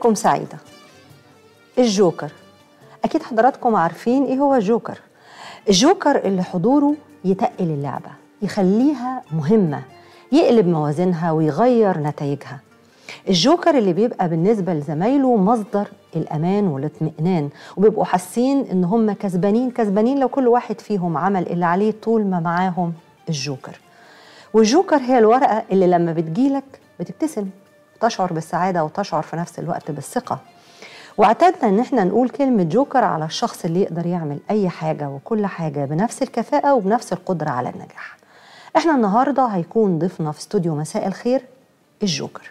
ليلتكم سعيدة الجوكر أكيد حضراتكم عارفين إيه هو الجوكر الجوكر اللي حضوره يتقل اللعبة يخليها مهمة يقلب موازينها ويغير نتائجها الجوكر اللي بيبقى بالنسبة لزمايله مصدر الأمان والاطمئنان وبيبقوا حاسين إن هم كسبانين كسبانين لو كل واحد فيهم عمل اللي عليه طول ما معاهم الجوكر والجوكر هي الورقة اللي لما بتجيلك بتبتسم تشعر بالسعادة وتشعر في نفس الوقت بالثقة واعتدنا ان احنا نقول كلمة جوكر على الشخص اللي يقدر يعمل اي حاجة وكل حاجة بنفس الكفاءة وبنفس القدرة على النجاح احنا النهاردة هيكون ضيفنا في استوديو مساء الخير الجوكر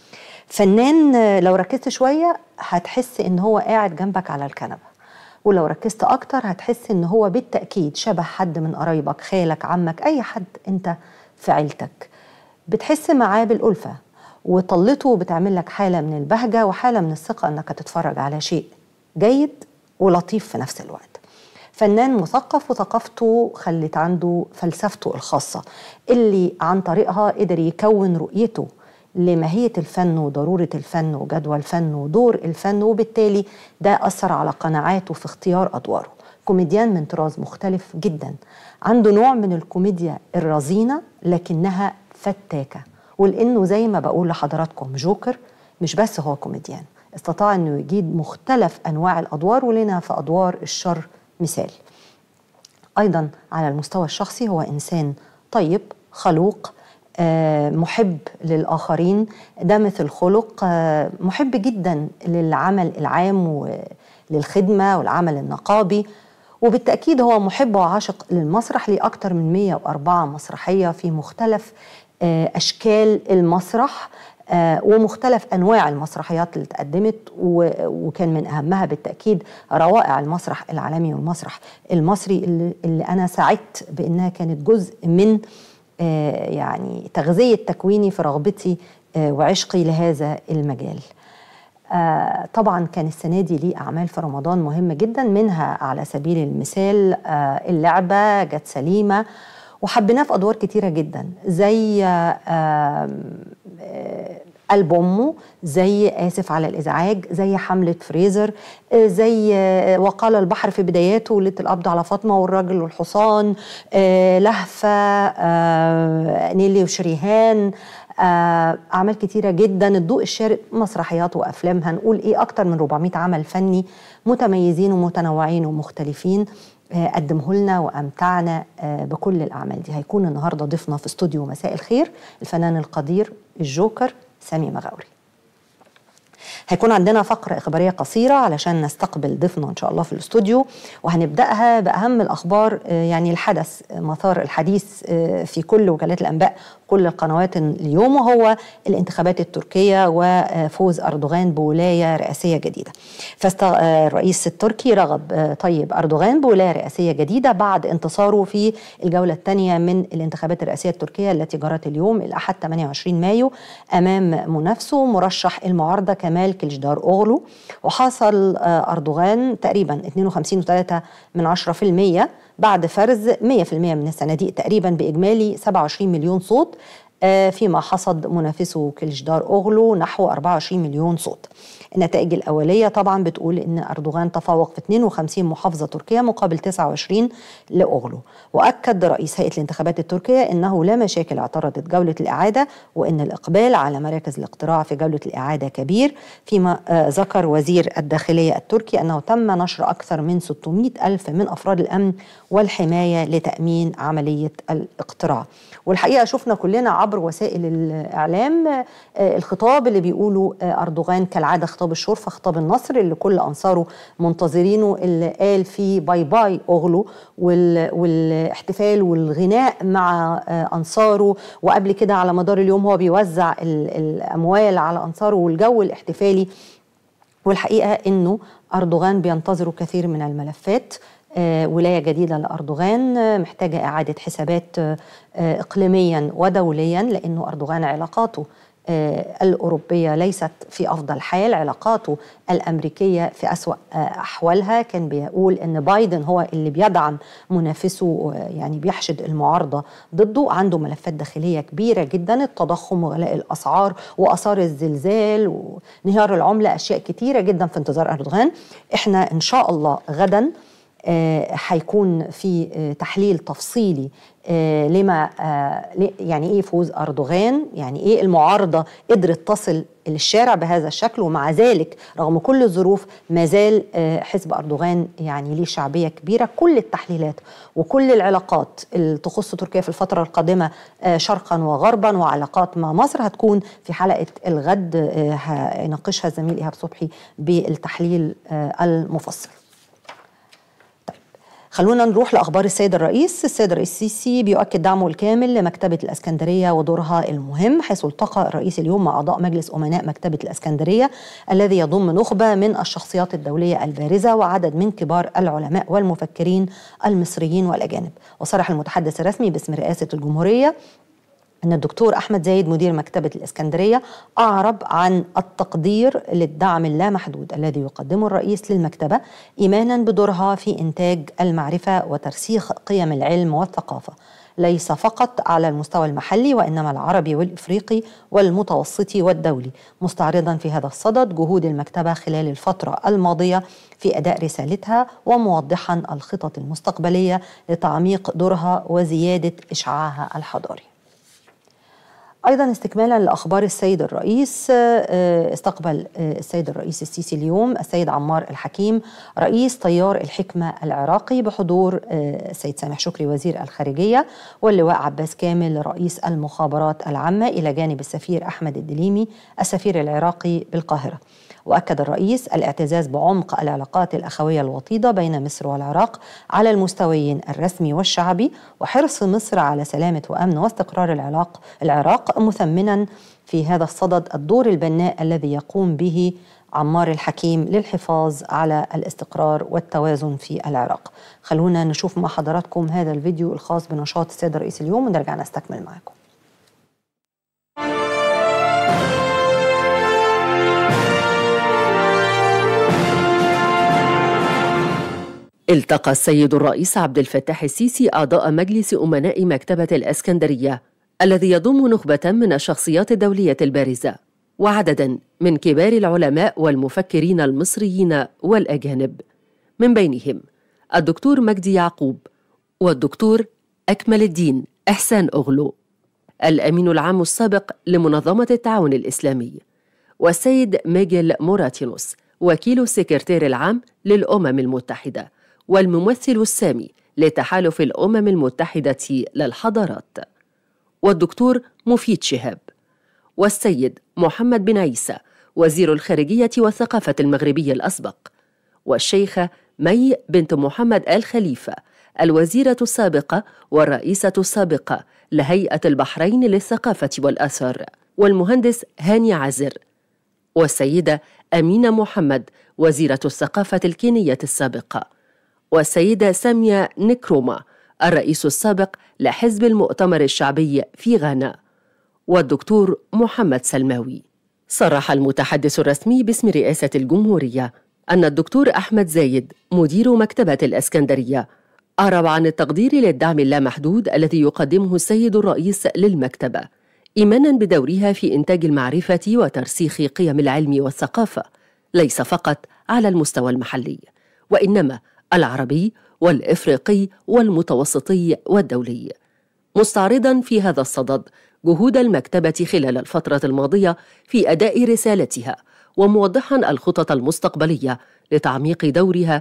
فنان لو ركزت شوية هتحس ان هو قاعد جنبك على الكنبة ولو ركزت اكتر هتحس ان هو بالتأكيد شبه حد من قرايبك خالك عمك اي حد انت في عيلتك بتحس معاه بالألفة وطلته بتعمل لك حالة من البهجة وحالة من الثقة انك تتفرج على شيء جيد ولطيف في نفس الوقت فنان مثقف وثقافته خلت عنده فلسفته الخاصة اللي عن طريقها قدر يكون رؤيته لماهية الفن وضرورة الفن وجدوى الفن ودور الفن وبالتالي ده أثر على قناعاته في اختيار أدواره كوميديان من طراز مختلف جدا عنده نوع من الكوميديا الرزينة لكنها فتاكة ولأنه زي ما بقول لحضراتكم جوكر مش بس هو كوميديان استطاع أنه يجيد مختلف أنواع الأدوار ولنا في أدوار الشر مثال أيضا على المستوى الشخصي هو إنسان طيب خلوق محب للآخرين دامث الخلق محب جدا للعمل العام وللخدمة والعمل النقابي وبالتأكيد هو محب وعاشق للمسرح ليه أكتر من 104 مسرحية في مختلف أشكال المسرح ومختلف أنواع المسرحيات اللي تقدمت وكان من أهمها بالتأكيد روائع المسرح العالمي والمسرح المصري اللي, اللي أنا سعدت بأنها كانت جزء من يعني تغذية تكويني في رغبتي وعشقي لهذا المجال طبعا كان السنة دي ليه أعمال في رمضان مهمة جدا منها على سبيل المثال اللعبة جت سليمة وحبيناه في أدوار كتيرة جدا زي قلب أمه زي آسف على الإزعاج زي حملة فريزر زي وقال البحر في بداياته وليلة القبض على فاطمة والراجل والحصان لهفة نيلي وشريهان أعمال كتيرة جدا الضوء الشارق مسرحيات وأفلام هنقول إيه أكتر من 400 عمل فني متميزين ومتنوعين ومختلفين قدمه لنا وامتعنا بكل الاعمال دي هيكون النهارده ضيفنا في استوديو مساء الخير الفنان القدير الجوكر سامي مغاوري هيكون عندنا فقرة إخبارية قصيرة علشان نستقبل ضيفنا إن شاء الله في الاستوديو وهنبدأها بأهم الأخبار يعني الحدث مثار الحديث في كل وكالات الأنباء كل القنوات اليوم وهو الانتخابات التركية وفوز أردوغان بولاية رئاسية جديدة فالرئيس التركي رغب طيب أردوغان بولاية رئاسية جديدة بعد انتصاره في الجولة الثانية من الانتخابات الرئاسية التركية التي جرت اليوم الأحد 28 مايو أمام منافسه مرشح المعارضة كمال كلجدار أوغلو وحصل أردوغان تقريبا 52.3 من 10% بعد فرز 100% من الصناديق تقريبا بإجمالي 27 مليون صوت فيما حصد منافسه كلجدار أوغلو نحو 24 مليون صوت النتائج الأولية طبعا بتقول أن أردوغان تفوق في 52 محافظة تركية مقابل 29 لأوغلو وأكد رئيس هيئة الانتخابات التركية أنه لا مشاكل اعترضت جولة الإعادة وأن الإقبال على مراكز الاقتراع في جولة الإعادة كبير فيما ذكر وزير الداخلية التركي أنه تم نشر أكثر من 600 ألف من أفراد الأمن والحماية لتأمين عملية الاقتراع والحقيقة شفنا كلنا عبر وسائل الإعلام الخطاب اللي بيقوله أردوغان كالعادة خطاب الشرفة خطاب النصر اللي كل أنصاره منتظرينه اللي قال فيه باي باي أغلو وال والاحتفال والغناء مع أنصاره وقبل كده على مدار اليوم هو بيوزع الأموال على أنصاره والجو الاحتفالي والحقيقة أنه أردوغان بينتظروا كثير من الملفات ولايه جديده لاردوغان محتاجه اعاده حسابات اقليميا ودوليا لانه اردوغان علاقاته الأوروبية ليست في أفضل حال علاقاته الأمريكية في أسوأ أحوالها كان بيقول أن بايدن هو اللي بيدعم منافسه يعني بيحشد المعارضة ضده عنده ملفات داخلية كبيرة جدا التضخم وغلاء الأسعار وأثار الزلزال وانهيار العملة أشياء كتيرة جدا في انتظار أردوغان احنا إن شاء الله غدا هيكون في تحليل تفصيلي لما يعني ايه فوز اردوغان يعني ايه المعارضه قدرت تصل للشارع بهذا الشكل ومع ذلك رغم كل الظروف ما زال حزب اردوغان يعني ليه شعبيه كبيره كل التحليلات وكل العلاقات اللي تخص تركيا في الفتره القادمه شرقا وغربا وعلاقات مع مصر هتكون في حلقه الغد هيناقشها الزميل ايهاب صبحي بالتحليل المفصل خلونا نروح لاخبار السيد الرئيس، السيد الرئيس السيسي بيؤكد دعمه الكامل لمكتبه الاسكندريه ودورها المهم حيث التقى الرئيس اليوم مع اعضاء مجلس امناء مكتبه الاسكندريه الذي يضم نخبه من الشخصيات الدوليه البارزه وعدد من كبار العلماء والمفكرين المصريين والاجانب، وصرح المتحدث الرسمي باسم رئاسه الجمهوريه أن الدكتور أحمد زايد مدير مكتبة الإسكندرية أعرب عن التقدير للدعم اللامحدود الذي يقدمه الرئيس للمكتبة إيمانا بدورها في إنتاج المعرفة وترسيخ قيم العلم والثقافة ليس فقط على المستوى المحلي وإنما العربي والإفريقي والمتوسطي والدولي مستعرضا في هذا الصدد جهود المكتبة خلال الفترة الماضية في أداء رسالتها وموضحا الخطط المستقبلية لتعميق دورها وزيادة إشعاعها الحضاري ايضا استكمالا لاخبار السيد الرئيس استقبل السيد الرئيس السيسي اليوم السيد عمار الحكيم رئيس طيار الحكمه العراقي بحضور السيد سامح شكري وزير الخارجيه واللواء عباس كامل رئيس المخابرات العامه الى جانب السفير احمد الدليمي السفير العراقي بالقاهره واكد الرئيس الاعتزاز بعمق العلاقات الاخويه الوطيده بين مصر والعراق على المستويين الرسمي والشعبي وحرص مصر على سلامه وامن واستقرار العراق العراق مثمنا في هذا الصدد الدور البناء الذي يقوم به عمار الحكيم للحفاظ على الاستقرار والتوازن في العراق خلونا نشوف مع حضراتكم هذا الفيديو الخاص بنشاط السيد الرئيس اليوم ونرجع نستكمل معكم التقى السيد الرئيس عبد الفتاح السيسي أعضاء مجلس أمناء مكتبة الأسكندرية الذي يضم نخبة من الشخصيات الدولية البارزة وعددا من كبار العلماء والمفكرين المصريين والأجانب من بينهم الدكتور مجدي يعقوب والدكتور أكمل الدين إحسان أغلو الأمين العام السابق لمنظمة التعاون الإسلامي والسيد ميغيل موراتينوس وكيل السكرتير العام للأمم المتحدة والممثل السامي لتحالف الأمم المتحدة للحضارات والدكتور مفيد شهاب والسيد محمد بن عيسى وزير الخارجية والثقافة المغربي الأسبق والشيخة مي بنت محمد آل خليفة الوزيرة السابقة والرئيسة السابقة لهيئة البحرين للثقافة والآثار والمهندس هاني عزر والسيدة أمينة محمد وزيرة الثقافة الكينية السابقة والسيدة سامية نكروما الرئيس السابق لحزب المؤتمر الشعبي في غانا والدكتور محمد سلماوي صرح المتحدث الرسمي باسم رئاسة الجمهورية أن الدكتور أحمد زايد مدير مكتبة الأسكندرية أعرب عن التقدير للدعم اللامحدود الذي يقدمه السيد الرئيس للمكتبة إيمانا بدورها في إنتاج المعرفة وترسيخ قيم العلم والثقافة ليس فقط على المستوى المحلي وإنما العربي والإفريقي والمتوسطي والدولي مستعرضا في هذا الصدد جهود المكتبة خلال الفترة الماضية في أداء رسالتها وموضحا الخطط المستقبلية لتعميق دورها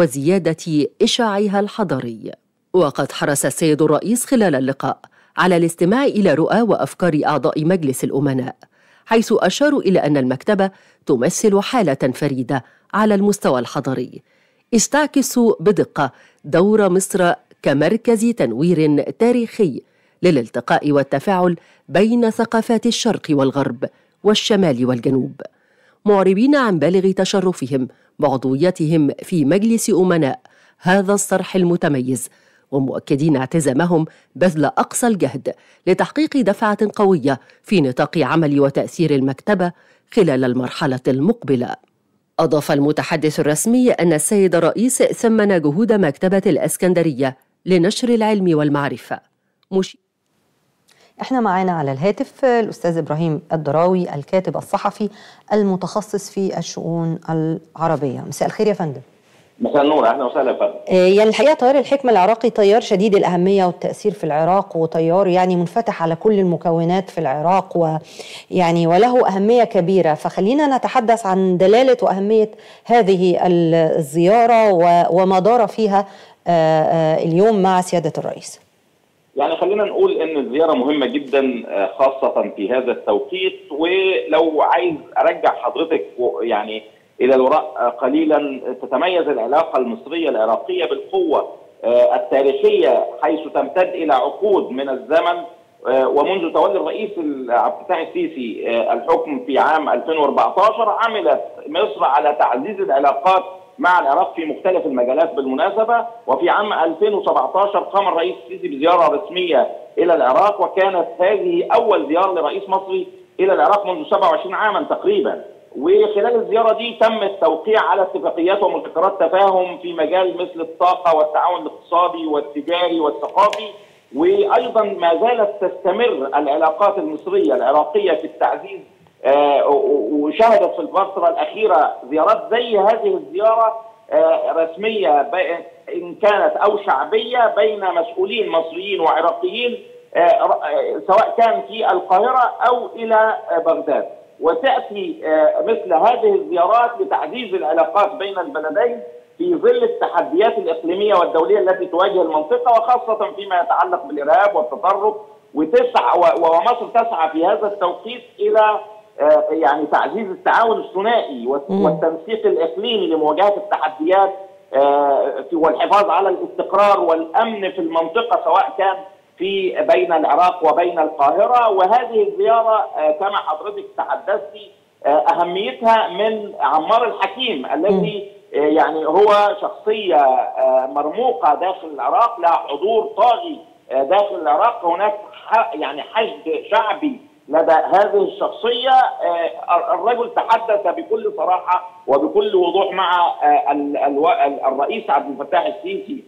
وزيادة إشعاعها الحضاري وقد حرص السيد الرئيس خلال اللقاء على الاستماع إلى رؤى وأفكار أعضاء مجلس الأمناء حيث أشاروا إلى أن المكتبة تمثل حالة فريدة على المستوى الحضري استعكس بدقة دور مصر كمركز تنوير تاريخي للالتقاء والتفاعل بين ثقافات الشرق والغرب والشمال والجنوب معربين عن بالغ تشرفهم بعضويتهم في مجلس امناء هذا الصرح المتميز ومؤكدين اعتزامهم بذل أقصى الجهد لتحقيق دفعة قوية في نطاق عمل وتأثير المكتبة خلال المرحلة المقبلة أضاف المتحدث الرسمي أن السيد الرئيس ثمن جهود مكتبة الأسكندرية لنشر العلم والمعرفة مش احنا معانا على الهاتف الاستاذ ابراهيم الدراوي الكاتب الصحفي المتخصص في الشؤون العربيه مساء الخير يا فندم مساء النور اهلا وسهلا يا فندم يعني الحقيقه تيار الحكمه العراقي تيار شديد الاهميه والتاثير في العراق وتيار يعني منفتح على كل المكونات في العراق ويعني وله اهميه كبيره فخلينا نتحدث عن دلاله واهميه هذه الزياره وما دار فيها اليوم مع سياده الرئيس. يعني خلينا نقول ان الزياره مهمه جدا خاصه في هذا التوقيت ولو عايز ارجع حضرتك يعني الى الوراء قليلا تتميز العلاقه المصريه العراقيه بالقوه التاريخيه حيث تمتد الى عقود من الزمن ومنذ تولي الرئيس عبد الفتاح السيسي الحكم في عام 2014 عملت مصر على تعزيز العلاقات مع العراق في مختلف المجالات بالمناسبه وفي عام 2017 قام الرئيس السيسي بزياره رسميه الى العراق وكانت هذه اول زياره لرئيس مصري الى العراق منذ 27 عاما تقريبا وخلال الزياره دي تم التوقيع على اتفاقيات ومذكرات تفاهم في مجال مثل الطاقه والتعاون الاقتصادي والتجاري والثقافي وايضا ما زالت تستمر العلاقات المصريه العراقيه في التعزيز آه وشهدت في الفتره الاخيره زيارات زي هذه الزياره آه رسميه ان كانت او شعبيه بين مسؤولين مصريين وعراقيين آه سواء كان في القاهره او الى بغداد وتاتي مثل هذه الزيارات لتعزيز العلاقات بين البلدين في ظل التحديات الاقليميه والدوليه التي تواجه المنطقه وخاصه فيما يتعلق بالارهاب والتطرف وتسعى ومصر تسعى في هذا التوقيت الى يعني تعزيز التعاون الثنائي والتنسيق الاقليمي لمواجهه التحديات والحفاظ على الاستقرار والامن في المنطقه سواء كان في بين العراق وبين القاهره وهذه الزياره كما حضرتك تحدثتي اهميتها من عمار الحكيم الذي يعني هو شخصيه مرموقه داخل العراق لها حضور طاغي داخل العراق هناك يعني حشد شعبي لدى هذه الشخصية الرجل تحدث بكل صراحة وبكل وضوح مع الرئيس عبد الفتاح السيسي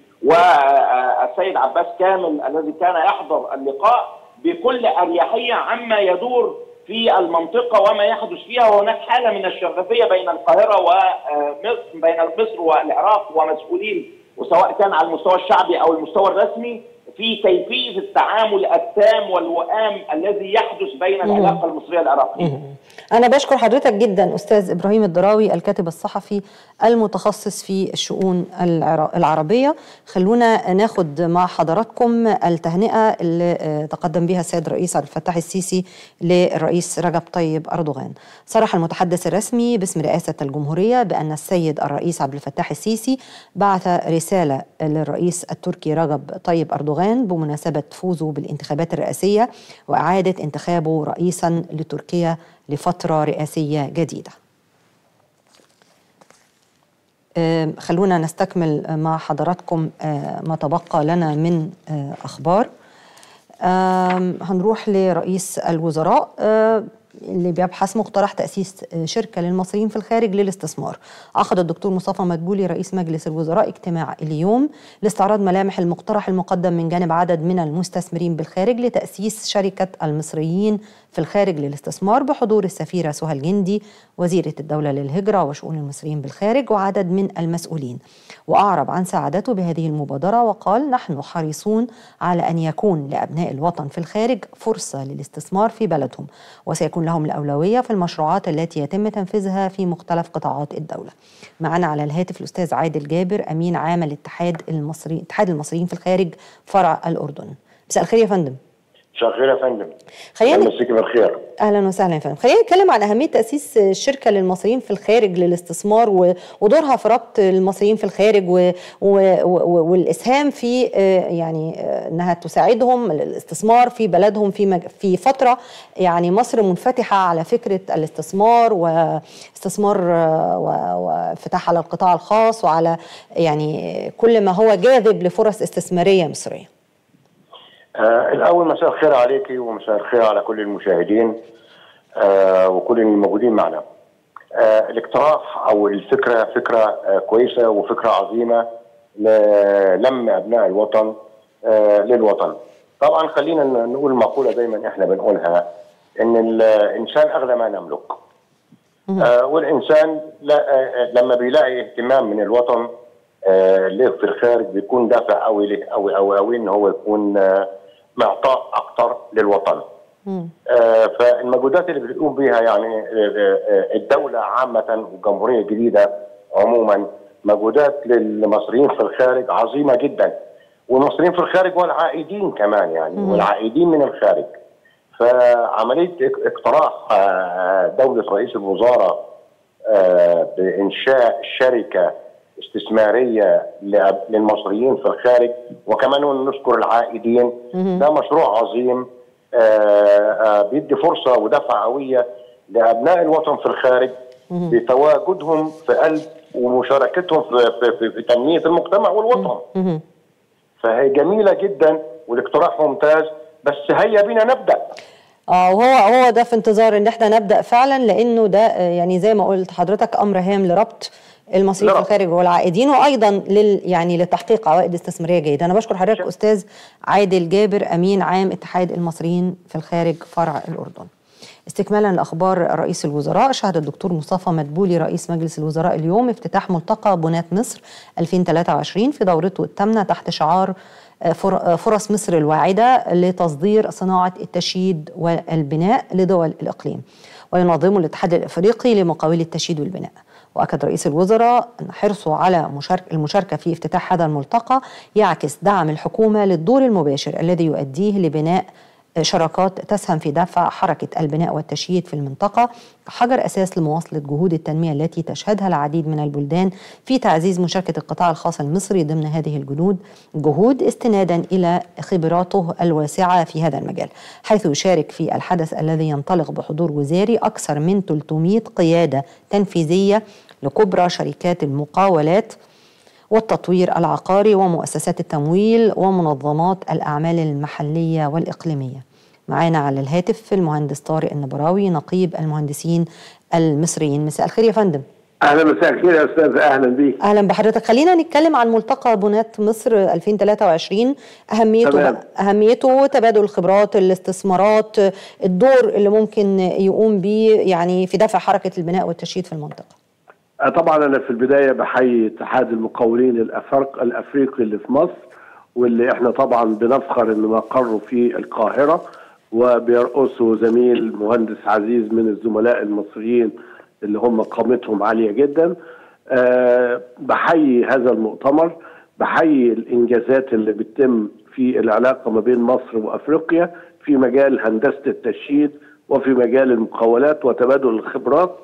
والسيد عباس كامل الذي كان يحضر اللقاء بكل أريحية عما يدور في المنطقة وما يحدث فيها وهناك حالة من الشغفية بين القاهرة ومصر بين مصر والعراق ومسؤولين وسواء كان على المستوى الشعبي أو المستوى الرسمي في كيفيه التعامل التام والوئام الذي يحدث بين العلاقه المصريه العراقيه. انا بشكر حضرتك جدا استاذ ابراهيم الدراوي الكاتب الصحفي المتخصص في الشؤون العربيه خلونا ناخد مع حضراتكم التهنئه اللي تقدم بها السيد الرئيس عبد الفتاح السيسي للرئيس رجب طيب اردوغان صرح المتحدث الرسمي باسم رئاسه الجمهوريه بان السيد الرئيس عبد الفتاح السيسي بعث رساله للرئيس التركي رجب طيب اردوغان بمناسبه فوزه بالانتخابات الرئاسيه واعاده انتخابه رئيسا لتركيا لفترة رئاسية جديدة خلونا نستكمل مع حضراتكم ما تبقى لنا من أخبار هنروح لرئيس الوزراء اللي بيبحث مقترح تأسيس شركة للمصريين في الخارج للاستثمار عقد الدكتور مصطفى مدبولي رئيس مجلس الوزراء اجتماع اليوم لاستعراض ملامح المقترح المقدم من جانب عدد من المستثمرين بالخارج لتأسيس شركة المصريين في الخارج للاستثمار بحضور السفيرة سهى الجندي وزيرة الدولة للهجرة وشؤون المصريين بالخارج وعدد من المسؤولين وأعرب عن سعادته بهذه المبادرة وقال نحن حريصون على أن يكون لأبناء الوطن في الخارج فرصة للاستثمار في بلدهم وسيكون لهم الأولوية في المشروعات التي يتم تنفيذها في مختلف قطاعات الدولة معنا على الهاتف الأستاذ عادل جابر أمين عام الاتحاد المصري اتحاد المصريين في الخارج فرع الأردن مساء الخير يا فندم شغال يا فندم خلينا مسيكي بالخير اهلا وسهلا يا فندم خلينا نتكلم عن اهميه تاسيس شركه للمصريين في الخارج للاستثمار و- ودورها في ربط المصريين في الخارج و... و... و... والاسهام في آه، يعني آه، انها تساعدهم الاستثمار في بلدهم في مج... في فتره يعني مصر منفتحه على فكره الاستثمار واستثمار آه، و- وانفتاح على القطاع الخاص وعلى يعني كل ما هو جاذب لفرص استثماريه مصريه آه الاول مساء الخير عليكي ومساء الخير على كل المشاهدين آه وكل الموجودين معنا آه الاقتراح او الفكره فكره آه كويسه وفكره عظيمه للم ابناء الوطن آه للوطن طبعا خلينا ن- نقول مقوله دايما احنا بنقولها ان الانسان اغلى ما نملك آه والانسان لا آه لما بيلاقي اهتمام من الوطن آه له في الخارج بيكون دافع قوي له قوي قوي قوي ان هو يكون آه معطاء اكتر للوطن آه فالمجهودات اللي بتقوم بها يعني آه، آه، الدوله عامه والجمهوريه الجديده عموما مجهودات للمصريين في الخارج عظيمه جدا والمصريين في الخارج والعائدين كمان يعني والعائدين من الخارج فعمليه اق- اقتراح آه، دوله رئيس الوزراء آه، بانشاء شركه استثماريه لأب- للمصريين في الخارج وكمان نذكر العائدين ده مشروع عظيم آه، آه، بيدي فرصه ودفعه قويه لابناء الوطن في الخارج بتواجدهم في قلب ومشاركتهم في, في, في, في تنميه المجتمع والوطن. فهي جميله جدا والاقتراح ممتاز بس هيا بينا نبدا. اه وهو هو ده في انتظار ان احنا نبدا فعلا لانه ده آه، يعني زي ما قلت حضرتك امر هام لربط المصريين في لربط. الخارج والعائدين وايضا لل يعني لتحقيق عوائد استثماريه جيده انا بشكر حضرتك استاذ عادل جابر امين عام اتحاد المصريين في الخارج فرع الاردن استكمالا لاخبار رئيس الوزراء شهد الدكتور مصطفى مدبولي رئيس مجلس الوزراء اليوم افتتاح ملتقى بناة مصر 2023 في دورته الثامنه تحت شعار فر- فرص مصر الواعدة لتصدير صناعة التشييد والبناء لدول الإقليم وينظمه الاتحاد الإفريقي لمقاولي التشييد والبناء وأكد رئيس الوزراء أن حرصه على مشارك المشاركة في افتتاح هذا الملتقى يعكس دعم الحكومة للدور المباشر الذي يؤديه لبناء شراكات تسهم في دفع حركة البناء والتشييد في المنطقة كحجر أساس لمواصلة جهود التنمية التي تشهدها العديد من البلدان في تعزيز مشاركة القطاع الخاص المصري ضمن هذه الجنود جهود استنادا إلى خبراته الواسعة في هذا المجال حيث يشارك في الحدث الذي ينطلق بحضور وزاري أكثر من 300 قيادة تنفيذية لكبرى شركات المقاولات والتطوير العقاري ومؤسسات التمويل ومنظمات الأعمال المحلية والإقليمية معانا على الهاتف المهندس طارق النبراوي نقيب المهندسين المصريين مساء الخير يا فندم اهلا مساء الخير يا استاذ اهلا بيك اهلا بحضرتك خلينا نتكلم عن ملتقى بناة مصر 2023 اهميته تمام. اهميته تبادل الخبرات الاستثمارات الدور اللي ممكن يقوم به يعني في دفع حركة البناء والتشييد في المنطقة آه، طبعا انا في البدايه بحيي اتحاد المقاولين الافرق الافريقي اللي في مصر واللي احنا طبعا بنفخر ان مقره في القاهره وبيرقصه زميل مهندس عزيز من الزملاء المصريين اللي هم قامتهم عاليه جدا أه بحيي هذا المؤتمر بحيي الانجازات اللي بتتم في العلاقه ما بين مصر وافريقيا في مجال هندسه التشييد وفي مجال المقاولات وتبادل الخبرات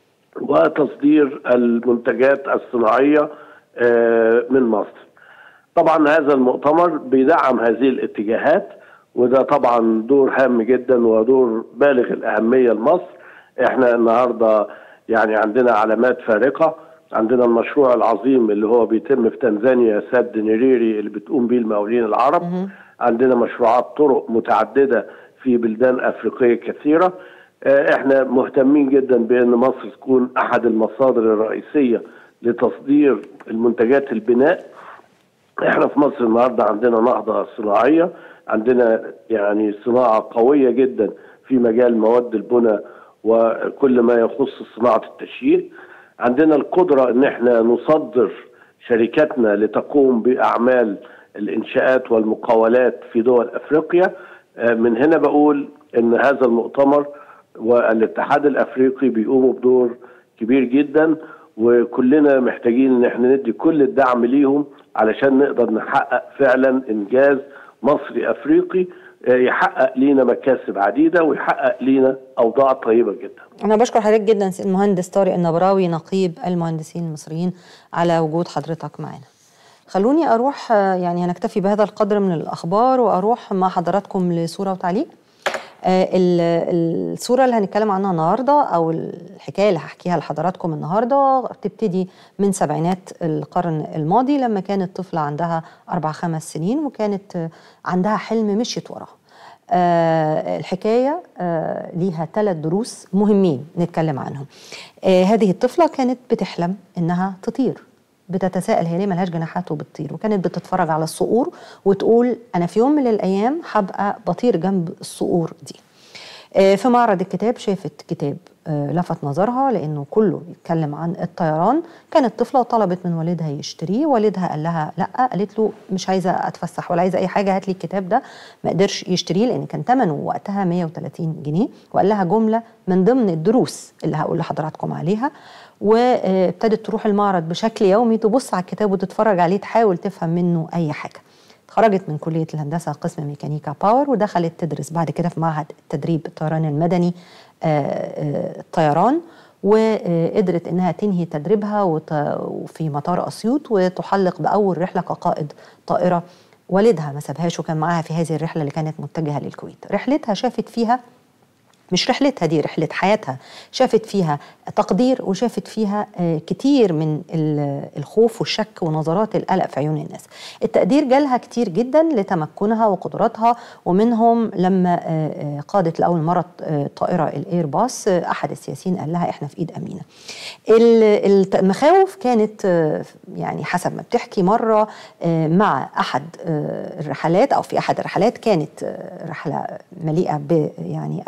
وتصدير المنتجات الصناعيه آه، من مصر. طبعا هذا المؤتمر بيدعم هذه الاتجاهات وده طبعا دور هام جدا ودور بالغ الاهميه لمصر. احنا النهارده يعني عندنا علامات فارقه عندنا المشروع العظيم اللي هو بيتم في تنزانيا سد نيريري اللي بتقوم به المقاولين العرب عندنا مشروعات طرق متعدده في بلدان افريقيه كثيره آه، احنا مهتمين جدا بان مصر تكون احد المصادر الرئيسيه لتصدير المنتجات البناء احنا في مصر النهارده عندنا نهضه صناعيه عندنا يعني صناعه قويه جدا في مجال مواد البناء وكل ما يخص صناعه التشييد عندنا القدره ان احنا نصدر شركاتنا لتقوم باعمال الانشاءات والمقاولات في دول افريقيا آه، من هنا بقول ان هذا المؤتمر والاتحاد الافريقي بيقوموا بدور كبير جدا وكلنا محتاجين ان احنا ندي كل الدعم ليهم علشان نقدر نحقق فعلا انجاز مصري افريقي آه، يحقق لينا مكاسب عديده ويحقق لينا اوضاع طيبه جدا أنا بشكر حضرتك جدا سيد المهندس طارق النبراوي نقيب المهندسين المصريين على وجود حضرتك معنا. خلوني أروح آه، يعني هنكتفي بهذا القدر من الأخبار وأروح مع حضراتكم لصورة وتعليق. آه، ال- الصورة اللي هنتكلم عنها النهاردة أو الحكاية اللي هحكيها لحضراتكم النهاردة تبتدي من سبعينات القرن الماضي لما كانت طفلة عندها أربع خمس سنين وكانت آه، عندها حلم مشيت وراه آه الحكاية آه ليها ثلاث دروس مهمين نتكلم عنهم آه هذه الطفلة كانت بتحلم إنها تطير بتتساءل هي ليه ملهاش جناحات وبتطير وكانت بتتفرج على الصقور وتقول أنا في يوم من الأيام هبقى بطير جنب الصقور دي آه، في معرض الكتاب شافت كتاب آه، لفت نظرها لانه كله يتكلم عن الطيران كانت طفله وطلبت من والدها يشتريه والدها قال لها لا قالت له مش عايزه اتفسح ولا عايزه اي حاجه هات لي الكتاب ده ما قدرش يشتريه لان كان ثمنه وقتها 130 جنيه وقال لها جمله من ضمن الدروس اللي هقول لحضراتكم عليها وابتدت تروح المعرض بشكل يومي تبص على الكتاب وتتفرج عليه تحاول تفهم منه اي حاجه خرجت من كلية الهندسة قسم ميكانيكا باور ودخلت تدرس بعد كده في معهد التدريب الطيران المدني آه، آه، الطيران وقدرت انها تنهي تدريبها وت- وفي مطار اسيوط وتحلق باول رحله كقائد طائره والدها ما سابهاش وكان معاها في هذه الرحله اللي كانت متجهه للكويت رحلتها شافت فيها مش رحلتها دي رحلة حياتها شافت فيها تقدير وشافت فيها آه، كتير من ال- الخوف والشك ونظرات القلق في عيون الناس التقدير جالها كتير جدا لتمكنها وقدراتها ومنهم لما آه، آه، قادت لأول مرة آه، طائرة الإيرباص آه، أحد السياسيين قال لها إحنا في إيد أمينة ال- الت- المخاوف كانت آه، يعني حسب ما بتحكي مرة آه، مع أحد آه، الرحلات أو في أحد الرحلات كانت آه، رحلة مليئة ب يعني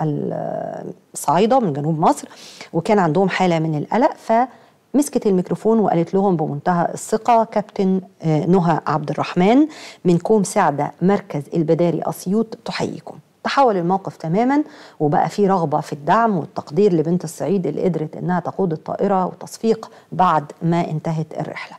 الصعايدة من جنوب مصر وكان عندهم حالة من القلق فمسكت الميكروفون وقالت لهم بمنتهى الثقة كابتن آه، نهى عبد الرحمن من كوم سعدة مركز البداري أسيوط تحييكم تحول الموقف تماما وبقى في رغبة في الدعم والتقدير لبنت الصعيد اللي قدرت انها تقود الطائرة وتصفيق بعد ما انتهت الرحلة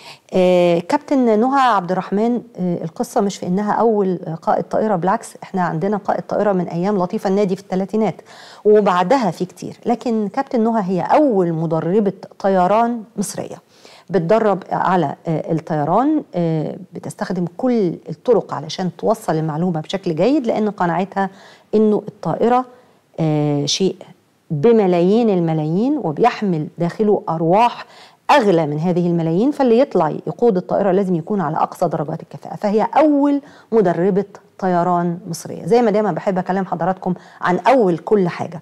آه، كابتن نهى عبد الرحمن آه، القصة مش في إنها أول قائد طائرة بالعكس إحنا عندنا قائد طائرة من أيام لطيفة النادي في الثلاثينات وبعدها في كتير لكن كابتن نهى هي أول مدربة طيران مصرية بتدرب على آه، الطيران آه، بتستخدم كل الطرق علشان توصل المعلومة بشكل جيد لأن قناعتها إنه الطائرة آه، شيء بملايين الملايين وبيحمل داخله أرواح أغلى من هذه الملايين فاللي يطلع يقود الطائرة لازم يكون على أقصى درجات الكفاءة فهي أول مدربة طيران مصرية زي ما دايما بحب أكلم حضراتكم عن أول كل حاجة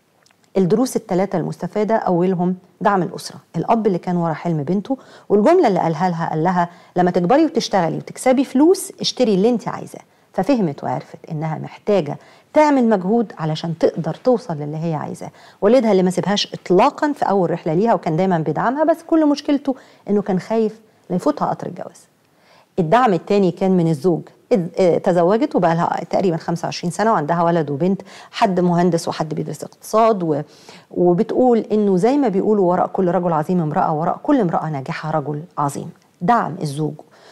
الدروس الثلاثة المستفادة أولهم دعم الأسرة الأب اللي كان ورا حلم بنته والجملة اللي قالها لها قال لها لما تكبري وتشتغلي وتكسبي فلوس اشتري اللي انت عايزاه ففهمت وعرفت انها محتاجة تعمل مجهود علشان تقدر توصل للي هي عايزاه والدها اللي ما سيبهاش اطلاقا في اول رحله ليها وكان دايما بيدعمها بس كل مشكلته انه كان خايف لا يفوتها قطر الجواز الدعم التاني كان من الزوج إد- آه، تزوجت وبقى لها تقريبا 25 سنه وعندها ولد وبنت حد مهندس وحد بيدرس اقتصاد و... وبتقول انه زي ما بيقولوا وراء كل رجل عظيم امراه وراء كل امراه ناجحه رجل عظيم دعم الزوج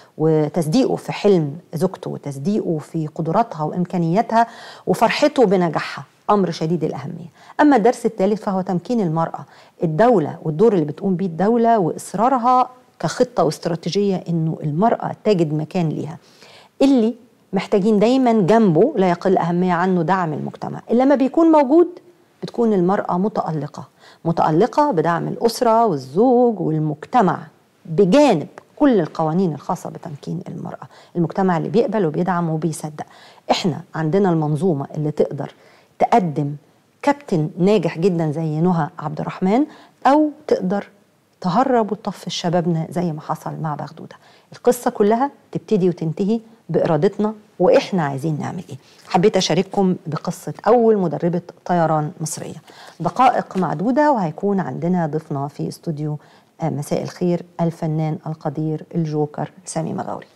وتصديقه في حلم زوجته وتصديقه في قدراتها وامكانياتها وفرحته بنجاحها امر شديد الاهميه اما الدرس الثالث فهو تمكين المراه الدوله والدور اللي بتقوم بيه الدوله واصرارها كخطه واستراتيجيه انه المراه تجد مكان ليها اللي محتاجين دايما جنبه لا يقل اهميه عنه دعم المجتمع اللي لما بيكون موجود بتكون المراه متالقه متالقه بدعم الاسره والزوج والمجتمع بجانب كل القوانين الخاصة بتمكين المرأة المجتمع اللي بيقبل وبيدعم وبيصدق احنا عندنا المنظومة اللي تقدر تقدم كابتن ناجح جدا زي نهى عبد الرحمن أو تقدر تهرب وتطفش شبابنا زي ما حصل مع بغدودة القصة كلها تبتدي وتنتهي بإرادتنا وإحنا عايزين نعمل إيه حبيت أشارككم بقصة أول مدربة طيران مصرية دقائق معدودة وهيكون عندنا ضيفنا في استوديو آه، مساء الخير الفنان القدير الجوكر سامي مغاوري